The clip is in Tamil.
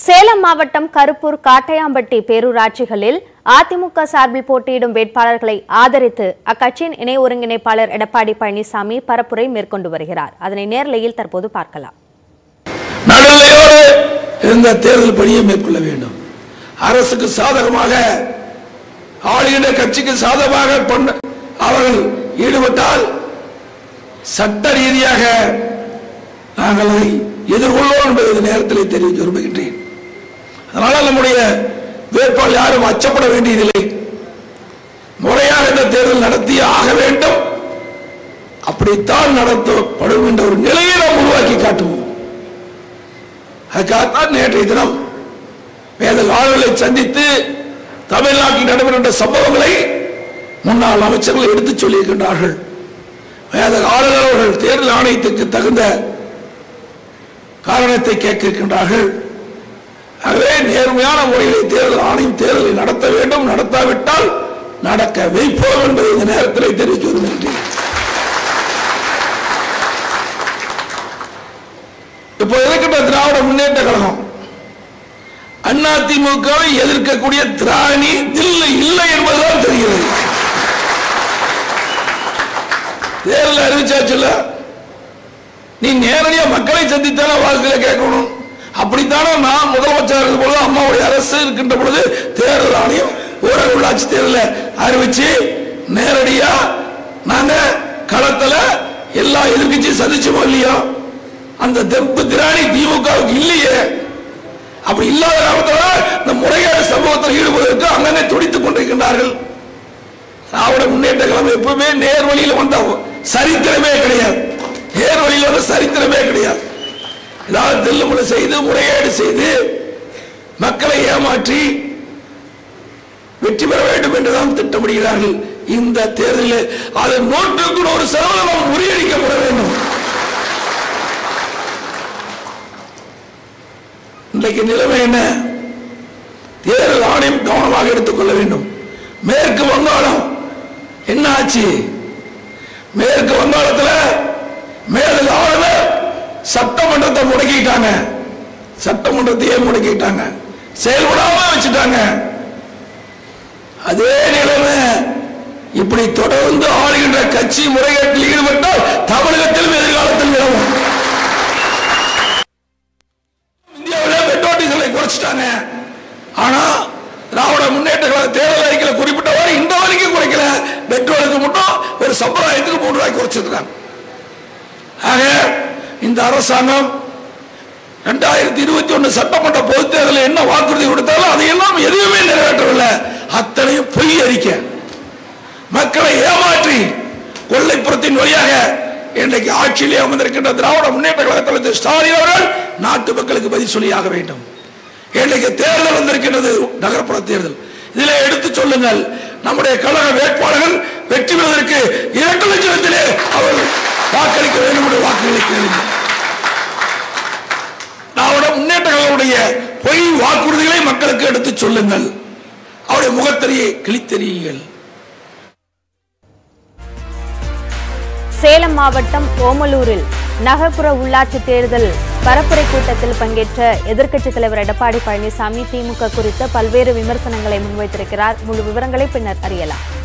சேலம் மாவட்டம் கருப்பூர் காட்டையாம்பட்டி பேரூராட்சிகளில் அதிமுக சார்பில் போட்டியிடும் வேட்பாளர்களை ஆதரித்து அக்கட்சியின் இணை ஒருங்கிணைப்பாளர் எடப்பாடி பழனிசாமி பரப்புரை மேற்கொண்டு வருகிறார் அதனை நேர்லையில் தற்போது பார்க்கலாம் நடுநிலையோடு இந்த தேர்தல் பணியை மேற்கொள்ள வேண்டும் அரசுக்கு சாதகமாக ஆளுகின்ற கட்சிக்கு சாதகமாக பண்ண- அவர்கள் ஈடுபட்டால் சட்ட ரீதியாக நாங்கள் அதை எதிர்கொள்வோம் என்பதை இந்த நேரத்தில் தெரிவிக்க விரும்புகின்றேன் அதனால நம்முடைய வேட்பாளர் யாரும் அச்சப்பட வேண்டியதில்லை முறையாக இந்த தேர்தல் நடத்தி ஆக வேண்டும் அப்படித்தான் நடத்தப்படும் என்ற ஒரு நிலையை நாம் உருவாக்கி காட்டுவோம் அதுக்காகத்தான் நேற்றைய தினம் வேத ஆளுகளை சந்தித்து தமிழ்நாட்டில் நடைபெறுகின்ற சம்பவங்களை முன்னாள் அமைச்சர்கள் எடுத்துச் சொல்லியிருக்கின்றார்கள் வேத ஆளுநர் அவர்கள் தேர்தல் ஆணையத்துக்கு தகுந்த காரணத்தை கேட்க இருக்கின்றார்கள் ஆகவே நேர்மையான முறையில் தேர்தல் ஆணையம் தேர்தலை நடத்த வேண்டும் நடத்தாவிட்டால் நடக்க வைப்போம் என்பதை இந்த நேரத்தில் தெரிவிக்க விரும்புகின்றேன் இப்போ இருக்கின்ற திராவிட முன்னேற்ற கழகம் அதிமுகவை எதிர்க்கக்கூடிய திராணி இல்லை இல்லை என்பதுதான் தெரிகிறது தேர்தல் அறிவிச்சாச்சுல்ல நீ நேரடியா மக்களை சந்தித்தான வாக்குகளை கேட்கணும் அப்படித்தானே நான் முதலமைச்சர் இருக்கும் பொழுது அம்மாவுடைய அரசு இருக்கின்ற பொழுது தேர்தல் ஆணையம் ஊரக உள்ளாட்சி தேர்தலை அறிவிச்சு நேரடியா நாங்க களத்துல எல்லா எதிர்க்கட்சியும் சந்திச்சோமோ இல்லையா அந்த தெம்பு திராணி திமுகவுக்கு இல்லையே அப்படி இல்லாத காலத்துல இந்த முறைகேடு சம்பவத்தில் ஈடுபடுவதற்கு அங்கனே துடித்துக் கொண்டிருக்கின்றார்கள் திராவிட முன்னேற்ற கழகம் எப்பவுமே நேர் வழியில் வந்த சரித்திரமே கிடையாது நேர் வழியில் வந்த சரித்திரமே கிடையாது ஏதாவது தில்லுமுறை செய்து முறைகேடு செய்து மக்களை ஏமாற்றி வெற்றி பெற வேண்டும் என்றுதான் திட்டமிடுகிறார்கள் இந்த தேர்தலில் அது நூற்றுக்கு நூறு சதவீதம் முறியடிக்கப்பட வேண்டும் இன்றைக்கு நிலைமை என்ன தேர்தல் ஆணையம் கவனமாக எடுத்துக்கொள்ள வேண்டும் மேற்கு வங்காளம் என்ன ஆச்சு மேற்கு வங்காளத்தில் மேற்கு ஆளுநர் சட்டமன்றத்தை முடக்கிட்டாங்க சட்டமன்றத்தையே முடக்கிட்டாங்க செயல்படாம வச்சுட்டாங்க அதே நிலைமை இப்படி தொடர்ந்து ஆளுகின்ற கட்சி முறைகேட்டில் ஈடுபட்டால் தமிழகத்திலும் எதிர்காலத்தில் நிலவும் இந்தியாவில் பெட்ரோல் டீசலை குறைச்சிட்டாங்க ஆனா திராவிட முன்னேற்ற கழக தேர்தல் அறிக்கையில் குறிப்பிட்டவாறு இந்த வரைக்கும் குறைக்கல பெட்ரோலுக்கு மட்டும் ஒரு சம்பிரதாயத்துக்கு மூன்று ரூபாய் குறைச்சிருக்காங்க ஆக இந்த அரசாங்கம் ரெண்டாயிரத்தி இருபத்தி ஒன்னு சட்டமன்ற பொதுத் தேர்தலில் என்ன வாக்குறுதி கொடுத்தாலும் அதையெல்லாம் எதுவுமே நிறைவேற்றவில்லை அத்தனையும் பொய் அறிக்கை மக்களை ஏமாற்றி கொள்ளைப்புறத்தின் வழியாக இன்றைக்கு ஆட்சியிலே அமர்ந்திருக்கின்ற திராவிட முன்னேற்ற கழக தலைவர் ஸ்டாலின் அவர்கள் நாட்டு மக்களுக்கு பதில் சொல்லியாக வேண்டும் இன்றைக்கு தேர்தல் வந்திருக்கின்றது நகர்ப்புற தேர்தல் இதிலே எடுத்து சொல்லுங்கள் நம்முடைய கழக வேட்பாளர்கள் வெற்றி பெறுவதற்கு இரண்டு லட்சத்திலே அவர் வாக்களிக்க வேண்டும் என்று வாக்குகளை கேளுங்கள் திராவிட முன்னேற்ற கழகத்துடைய பொய் வாக்குறுதிகளை மக்களுக்கு எடுத்து சொல்லுங்கள் அவருடைய முகத்தறியை கிழித்தெறியுங்கள் சேலம் மாவட்டம் ஓமலூரில் நகர்ப்புற உள்ளாட்சி தேர்தல் பரப்புரை கூட்டத்தில் பங்கேற்ற எதிர்க்கட்சித் தலைவர் எடப்பாடி பழனிசாமி திமுக குறித்த பல்வேறு விமர்சனங்களை முன்வைத்திருக்கிறார் முழு விவரங்களை பின்னர் அறியலாம்